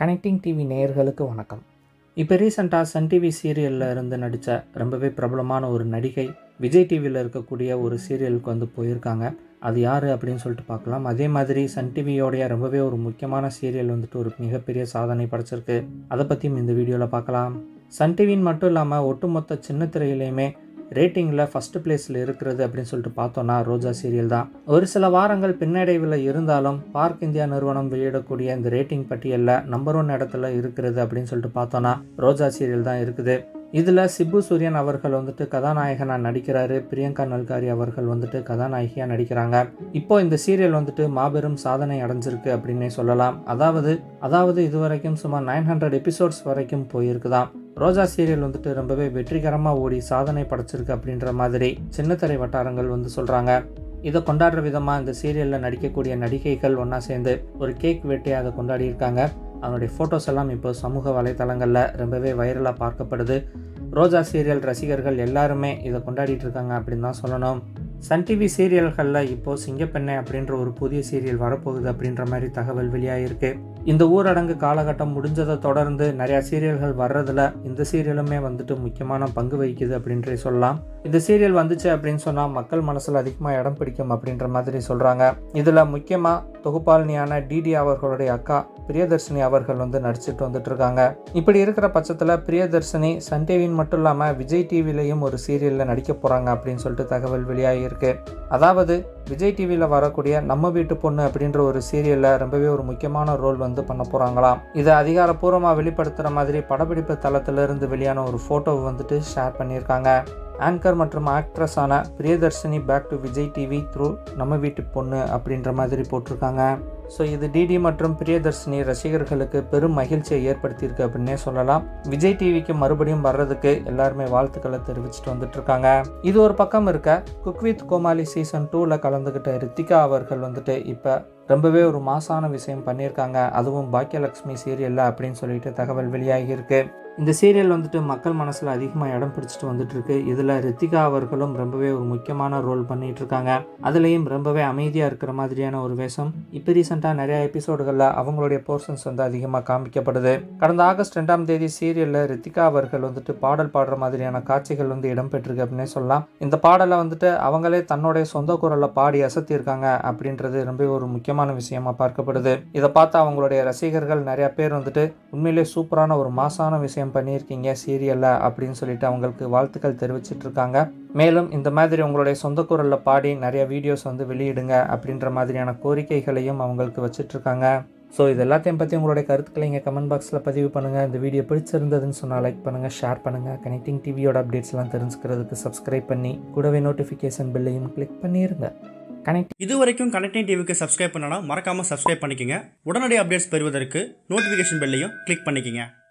connecting TV நேயர்களுக்கு வணக்கம் இப்போ ரீசெண்டாக சன் டிவி சீரியலில் இருந்து நடித்த ரொம்பவே பிரபலமான ஒரு நடிகை விஜய் டிவியில் இருக்கக்கூடிய ஒரு சீரியலுக்கு வந்து போயிருக்காங்க அது யார் அப்படின்னு சொல்லிட்டு பார்க்கலாம் அதே மாதிரி சன் டிவியோடைய ரொம்பவே ஒரு முக்கியமான சீரியல் வந்துட்டு ஒரு மிகப்பெரிய சாதனை படைச்சிருக்கு அதை பற்றியும் இந்த வீடியோவில் பார்க்கலாம் சன் டிவின்னு மட்டும் இல்லாமல் ஒட்டுமொத்த சின்ன திரையிலையுமே ரேட்டிங்கில் ஃபஸ்ட்டு பிளேஸில் இருக்கிறது அப்படின்னு சொல்லிட்டு பார்த்தோன்னா ரோஜா சீரியல் தான் ஒரு சில வாரங்கள் பின்னடைவில் இருந்தாலும் பார்க் இந்தியா நிறுவனம் வெளியிடக்கூடிய இந்த ரேட்டிங் பட்டியலில் நம்பர் ஒன் இடத்துல இருக்கிறது அப்படின்னு சொல்லிட்டு பார்த்தோன்னா ரோஜா சீரியல் தான் இருக்குது இதில் சிப்பு சூரியன் அவர்கள் வந்துட்டு கதாநாயகனாக நடிக்கிறாரு பிரியங்கா நல்காரி அவர்கள் வந்துட்டு கதாநாயகியாக நடிக்கிறாங்க இப்போ இந்த சீரியல் வந்துட்டு மாபெரும் சாதனை அடைஞ்சிருக்கு அப்படின்னே சொல்லலாம் அதாவது அதாவது இதுவரைக்கும் சுமார் நைன் ஹண்ட்ரட் எபிசோட்ஸ் வரைக்கும் போயிருக்குதாம் ரோஜா சீரியல் வந்துட்டு ரொம்பவே வெற்றிகரமாக ஓடி சாதனை படைச்சிருக்கு அப்படின்ற மாதிரி சின்னத்திரை வட்டாரங்கள் வந்து சொல்கிறாங்க இதை கொண்டாடுற விதமாக இந்த சீரியலில் நடிக்கக்கூடிய நடிகைகள் ஒன்றா சேர்ந்து ஒரு கேக் வெட்டி அதை கொண்டாடி இருக்காங்க அதனுடைய ஃபோட்டோஸ் எல்லாம் இப்போ சமூக வலைத்தளங்களில் ரொம்பவே வைரலாக பார்க்கப்படுது ரோஜா சீரியல் ரசிகர்கள் எல்லாருமே இதை கொண்டாடிட்டு இருக்காங்க அப்படின்னு தான் சொல்லணும் சன் டிவி சீரியல்களில் இப்போது சிங்கப்பெண்ணை அப்படின்ற ஒரு புதிய சீரியல் வரப்போகுது அப்படின்ற மாதிரி தகவல் வெளியாகிருக்கு இந்த ஊரடங்கு காலகட்டம் முடிஞ்சதை தொடர்ந்து நிறையா சீரியல்கள் வர்றதுல இந்த சீரியலுமே வந்துட்டு முக்கியமான பங்கு வகிக்குது அப்படின்றே சொல்லலாம் இந்த சீரியல் வந்துச்சு அப்படின்னு சொன்னால் மக்கள் மனசில் அதிகமாக இடம் பிடிக்கும் அப்படின்ற மாதிரி சொல்கிறாங்க இதில் முக்கியமாக தொகுப்பாளினியான டிடி அவர்களுடைய அக்கா பிரியதர்ஷினி அவர்கள் வந்து நடிச்சிட்டு வந்துட்டு இருக்காங்க இப்படி இருக்கிற பட்சத்தில் பிரியதர்ஷினி சன் டிவின்னு மட்டும் இல்லாமல் விஜய் டிவிலையும் ஒரு சீரியலில் நடிக்க போகிறாங்க அப்படின்னு சொல்லிட்டு தகவல் வெளியாகியிருக்கு அதாவது விஜய் டிவியில் வரக்கூடிய நம்ம வீட்டு பொண்ணு அப்படின்ற ஒரு சீரியலில் ரொம்பவே ஒரு முக்கியமான ரோல் வந்து பண்ண போகிறாங்களாம் இதை அதிகாரப்பூர்வமாக வெளிப்படுத்துகிற மாதிரி படப்பிடிப்பு தளத்திலிருந்து வெளியான ஒரு ஃபோட்டோவை வந்துட்டு ஷேர் பண்ணியிருக்காங்க ஆங்கர் மற்றும் ஆக்ட்ரஸான Priyadarshini back to Vijay TV through நம்ம வீட்டு பொண்ணு அப்படின்ற மாதிரி போட்டிருக்காங்க ஸோ இது டிடி மற்றும் பிரியதர்ஷினி ரசிகர்களுக்கு பெரும் மகிழ்ச்சியை ஏற்படுத்தியிருக்கு அப்படின்னே சொல்லலாம் விஜய் டிவிக்கு மறுபடியும் வர்றதுக்கு எல்லாருமே வாழ்த்துக்களை தெரிவிச்சுட்டு வந்துட்டு இருக்காங்க இது ஒரு பக்கம் இருக்க குக் வித் கோமாளி சீசன் டூவில் கலந்துக்கிட்ட ரித்திகா அவர்கள் வந்துட்டு இப்போ ரொம்பவே ஒரு மாசான விஷயம் பண்ணியிருக்காங்க அதுவும் பாக்கியலட்சுமி சீரியலில் அப்படின்னு சொல்லிட்டு தகவல் வெளியாகியிருக்கு இந்த சீரியல் வந்துட்டு மக்கள் மனசில் அதிகமாக இடம் பிடிச்சிட்டு வந்துட்டு இருக்கு இதில் ரித்திகா அவர்களும் ரொம்பவே ஒரு முக்கியமான ரோல் பண்ணிட்டு இருக்காங்க அதுலேயும் ரொம்பவே அமைதியாக இருக்கிற மாதிரியான ஒரு வேஷம் இப்போ ரீசெண்டாக நிறைய எபிசோடுகளில் அவங்களுடைய போர்ஷன்ஸ் வந்து அதிகமாக காமிக்கப்படுது கடந்த ஆகஸ்ட் ரெண்டாம் தேதி சீரியலில் ரித்திகா அவர்கள் வந்துட்டு பாடல் பாடுற மாதிரியான காட்சிகள் வந்து இடம்பெற்றிருக்கு அப்படின்னே சொல்லலாம் இந்த பாடலை வந்துட்டு அவங்களே தன்னுடைய சொந்த குரலில் பாடி அசத்தியிருக்காங்க அப்படின்றது ரொம்ப ஒரு முக்கியமான விஷயமா பார்க்கப்படுது இதை பார்த்து அவங்களுடைய ரசிகர்கள் நிறைய பேர் வந்துட்டு உண்மையிலே சூப்பரான ஒரு மாசான விஷயம் பண்ணியிருக்கீங்க சீரியலில் அப்படின்னு சொல்லிட்டு அவங்களுக்கு வாழ்த்துக்கள் தெரிவிச்சிட்டு இருக்காங்க மேலும் இந்த மாதிரி உங்களுடைய சொந்த குரலில் பாடி நிறைய வீடியோஸ் வந்து வெளியிடுங்க அப்படின்ற மாதிரியான கோரிக்கைகளையும் அவங்களுக்கு வச்சிட்டு இருக்காங்க ஸோ இது எல்லாத்தையும் பற்றி உங்களுடைய கருத்துக்களை இங்கே கமெண்ட் பாக்ஸில் பதிவு பண்ணுங்கள் இந்த வீடியோ பிடிச்சிருந்ததுன்னு சொன்னால் லைக் பண்ணுங்கள் ஷேர் பண்ணுங்கள் கனெக்டிங் டிவியோட அப்டேட்ஸ்லாம் தெரிஞ்சுக்கிறதுக்கு சப்ஸ்கிரைப் பண்ணி கூடவே நோட்டிஃபிகேஷன் பில்லையும் கிளிக் பண்ணிடுங்க கனெக்ட் இது வரைக்கும் கனெக்டிங் டிவிக்கு சப்ஸ்கிரைப் பண்ணனா மறக்காம சப்ஸ்கிரைப் பண்ணிக்கங்க உடனடி அப்டேட்ஸ் பெறுவதற்கு நோட்டிஃபிகேஷன் பெல்லையும் கிளிக் பண்ணிக்கங்க